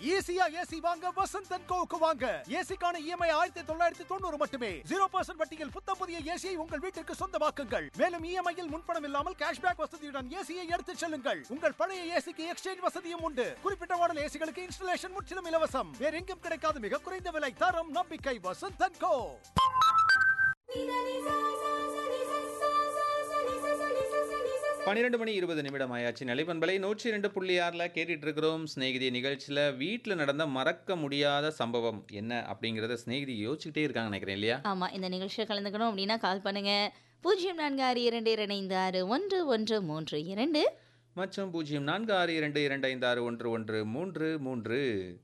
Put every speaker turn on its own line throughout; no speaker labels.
ஈஸியா ஏசி வாங்க வசந்த் அண்ட் கோவுக்கு வாங்க ஏசிக்கான இஎம்ஐ ஆயிரத்தி தொள்ளாயிரத்தி தொண்ணூறு மட்டுமே ஜீரோ பர்சன்ட் வட்டியில் புத்தம் புதிய ஏசியை உங்கள் வீட்டிற்கு சொந்தமாக்குங்கள் மேலும் இஎம்ஐயில் முன்பணம் இல்லாமல் கேஷ்பேக் வசதியுடன் ஏசியை எடுத்துச் செல்லுங்கள் உங்கள் பழைய ஏசிக்கு எக்ஸ்சேஞ்ச் வசதியும் உண்டு குறிப்பிட்ட மாடல் ஏசிகளுக்கு இன்ஸ்டலேஷன் முற்றிலும் இலவசம் வேற எங்கும் கிடைக்காத மிக குறைந்த விலை தரம் நம்பிக்கை வசந்த் அண்ட் கோ
பன்னிரெண்டு மணி இருபது நிமிடம் ஆயாச்சு நிலைப்பண்பலை நூற்றி ரெண்டு புள்ளி ஆறில் கேட்டுட்டு இருக்கிறோம் ஸ்நேகிதி நிகழ்ச்சியில் வீட்டில் நடந்த மறக்க முடியாத சம்பவம் என்ன அப்படிங்கிறத ஸ்நேகிதி யோசிச்சுக்கிட்டே இருக்காங்க நினைக்கிறேன் இல்லையா
ஆமா இந்த நிகழ்ச்சியில் கலந்துக்கணும் அப்படின்னா கால் பண்ணுங்க பூஜ்ஜியம் நான்கு ஆறு இரண்டு இரண்டு ஐந்து ஆறு ஒன்று ஒன்று மூன்று இரண்டு
மற்றும் பூஜ்ஜியம் நான்கு ஆறு இரண்டு இரண்டு ஐந்து ஆறு ஒன்று ஒன்று மூன்று மூன்று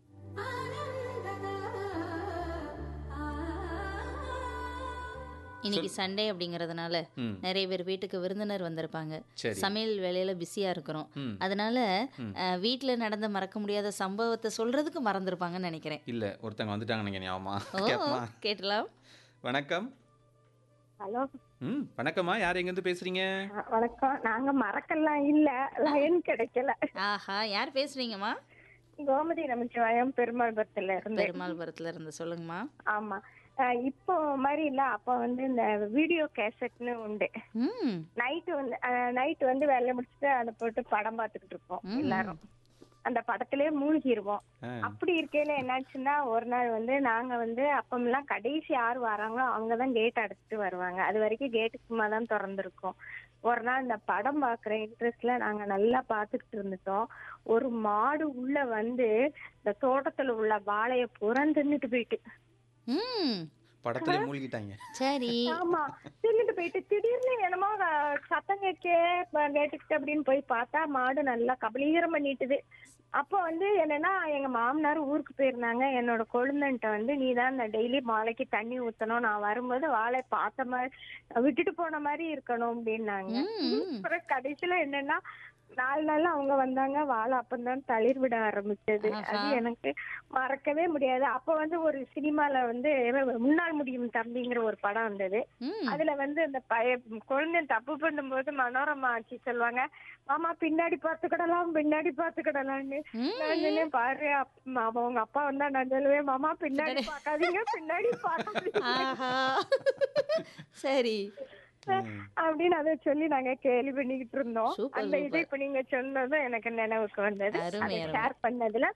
இன்னைக்கு சண்டே அப்படிங்கறதுனால
ம்
நிறைய பேர் வீட்டுக்கு விருந்தினர் வந்திருப்பாங்க
சரி
சமையல் வேலையில பிஸியா இருக்கிறோம்
ம்
அதனால அஹ், வீட்ல நடந்த மறக்க முடியாத சம்பவத்தை சொல்றதுக்கு மறந்துருப்பாங்கன்னு நினைக்கிறேன்
இல்லை ஒருத்தங்க வந்துட்டாங்க நீங்கள் ஞாபகமா
ஓ
கேட்பமா
கேட்டலாம்
வணக்கம்
ஹலோ
ம் வணக்கம்மா யார் எங்கேருந்து பேசுகிறீங்க
அஹ் வணக்கம் நாங்க மறக்கலாம் இல்ல லைன் கிடைக்கல
ஆஹா யார் பேசுறீங்கம்மா
கோமதி நமச்சிவாயம் பெருமாள்புரத்துல இருந்து
பெருமாள்புரத்துல இருந்து சொல்லுங்கம்மா
ஆமா அஹ் இப்போ மாதிரி இல்ல அப்ப வந்து இந்த வீடியோ கேசட்னு உண்டு
ம்
நைட்டு வந்து நைட் வந்து வேலையை முடிச்சுட்டு அதை போட்டு படம் பார்த்துக்கிட்டு இருப்போம்
ம்.
எல்லாரும் அந்த படத்திலேயே மூழ்கிருவோம்
ஆ
அப்படி இருக்கையில என்னாச்சுன்னா ஒரு நாள் வந்து நாங்க வந்து அப்பமெல்லாம் கடைசி யார் வராங்களோ அவங்க தான் கேட் அடைச்சிட்டு வருவாங்க அது வரைக்கும் கேட்டு சும்மா தான் திறந்திருக்கும் ஒரு நாள் இந்த படம் பாக்குற இன்ட்ரெஸ்ட்ல நாங்க நல்லா பாத்துக்கிட்டு இருந்துட்டோம் ஒரு மாடு உள்ள வந்து இந்த தோட்டத்துல உள்ள வாழைய புறம் தின்னுட்டு போயிட்டு
ம்
படத்துல மூழ்கிட்டாங்க
சரி
ஆமா தின்னுட்டு போயிட்டு திடீர்னு என்னமோ அஹ், சத்தம் கேட்கே ப- கேட்டுக்கிட்டு அப்படின்னு போய் பார்த்தா மாடு நல்லா கபலீகரம் பண்ணிட்டுது அப்போ வந்து என்னன்னா எங்க மாமனார் ஊருக்கு போயிருந்தாங்க என்னோட கொழுந்தன்ட்ட வந்து நீ தான் இந்த டெய்லி வாழைக்கு தண்ணி ஊத்தணும் நான் வரும்போது வாழை பார்த்த மாதிரி விட்டுட்டு போன மாதிரி இருக்கணும் அப்படின்னாங்க
ம்
அப்புறம் கடைசியில என்னன்னா நாலு நாள் அவங்க வந்தாங்க வாழை அப்பந்தான் தளிர் விட ஆரம்பிச்சது அது
ஆஹா.
எனக்கு மறக்கவே முடியாது அப்ப வந்து ஒரு சினிமால வந்து முன்னாள் முடியும் தம்பிங்கிற ஒரு படம் வந்தது
ம்
அதுல வந்து அந்த பய குழந்தை தப்பு பண்ணும்போது மனோரமா ஆச்சி சொல்லுவாங்க மாமா பின்னாடி பார்த்துக்கிடலாம் பின்னாடி பார்த்துக்கிடலாம்னு
ம்.
நான் சொன்னேன் பாரு அப்~ அவ- உங்க அப்பா வந்தா நான் சொல்லுவேன் மாமா பின்னாடி பார்க்காதீங்க பின்னாடி பார்க்காதீங்க
ஆஹா சரி
அப்படின்னு அதை சொல்லி நாங்க கேள்வி பண்ணிக்கிட்டு இருந்தோம்
சூப்பர்,
அந்த இது
சூப்பர்.
இப்ப நீங்க சொன்னதும் எனக்கு நினைவுக்கு வந்தது
அருமை,
அதை
அருமை.
ஷேர் பண்ணதுல